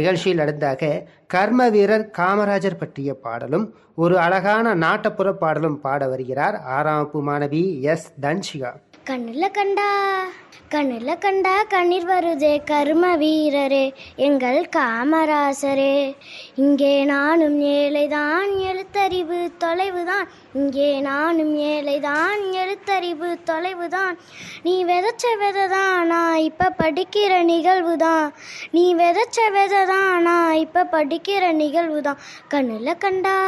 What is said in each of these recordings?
நிகழ்ச்சியில் அடுத்தாக கர்ம வீரர் காமராஜர் பற்றிய பாடலும் ஒரு அழகான நாட்டுப்புற பாடலும் பாட வருகிறார் ஆறாம் வகுப்பு மாணவி எஸ் தன்ஷிகா கண்ணில் கண்டா கண்ணில் கண்டா கண்ணீர் வருதே கர்ம வீரரே எங்கள் காமராசரே இங்கே நானும் ஏழைதான் எழுத்தறிவு தொலைவுதான் இங்கே நானும் ஏழைதான் எழுத்தறிவு தொலைவுதான் நீ விதைச்ச விதைதானா இப்போ படிக்கிற நிகழ்வுதான் நீ விதைச்ச விதைதானா இப்போ படிக்கிற நிகழ்வுதான் கண்ணில் கண்டா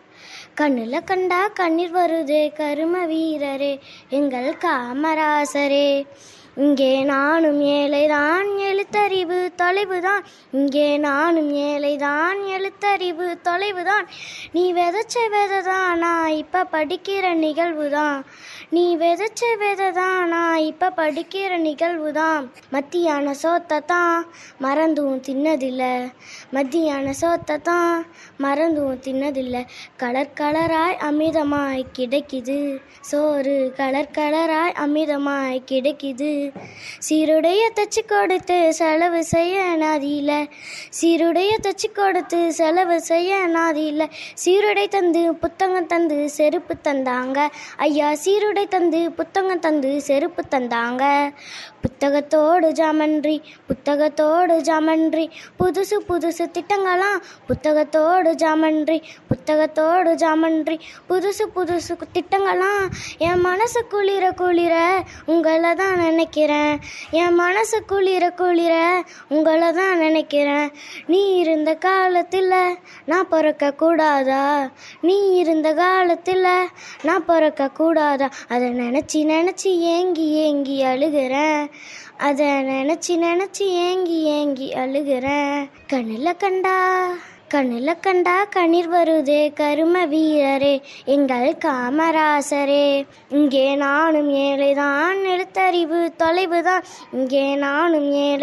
கண்ணில் கண்டா கண்ணீர் வருதே கரும வீரரே எங்கள் காமராசரே இங்கே நானும் ஏழைதான் எழுத்தறிவு தொலைவுதான் இங்கே நானும் ஏழைதான் எழுத்தறிவு தொலைவுதான் நீ விதைச்ச விதைதானா இப்போ படிக்கிற நிகழ்வுதான் நீ விதைச்ச விதைதானா இப்போ படிக்கிற நிகழ்வுதான் மத்தியான சோத்தை தான் மறந்தும் தின்னதில்லை மத்தியான சோத்தை தான் மறந்தும் தின்னதில்லை கலர் கலராய் அமிர்தமாய் கிடைக்குது சோறு கலர் கலராய் அமிர்தமாய் கிடைக்குது சீருடைய தச்சு கொடுத்து செலவு செய்ய நாதியில சீருடைய தச்சு கொடுத்து செலவு செய்ய நாதியில சீருடை தந்து புத்தகம் தந்து செருப்பு தந்தாங்க ஐயா சீருடை தந்து புத்தகம் தந்து செருப்பு தந்தாங்க புத்தகத்தோடு ஜாமன்றி புத்தகத்தோடு ஜாமன்றி புதுசு புதுசு திட்டங்களாம் புத்தகத்தோடு ஜாமன்றி புத்தகத்தோடு ஜாமன்றி புதுசு புதுசு திட்டங்களாம் என் மனசு குளிர குளிர உங்களை தான் நினைக்கிறேன் என் மனசு குளிர குளிர உங்களை தான் நினைக்கிறேன் நீ இருந்த காலத்தில் நான் பிறக்க கூடாதா நீ இருந்த காலத்தில் நான் பிறக்க கூடாதா அதை நினச்சி நினச்சி ஏங்கி ஏங்கி அழுகிறேன் அதை நினச்சி நினச்சி ஏங்கி ஏங்கி அழுகிறேன் கண்ணில் கண்டா கண்ணில் கண்டா கண்ணீர் வருதே கரும வீரரே எங்கள் காமராசரே இங்கே நானும் ஏழைதான் எழுத்தறிவு தொலைவுதான் இங்கே நானும் ஏழை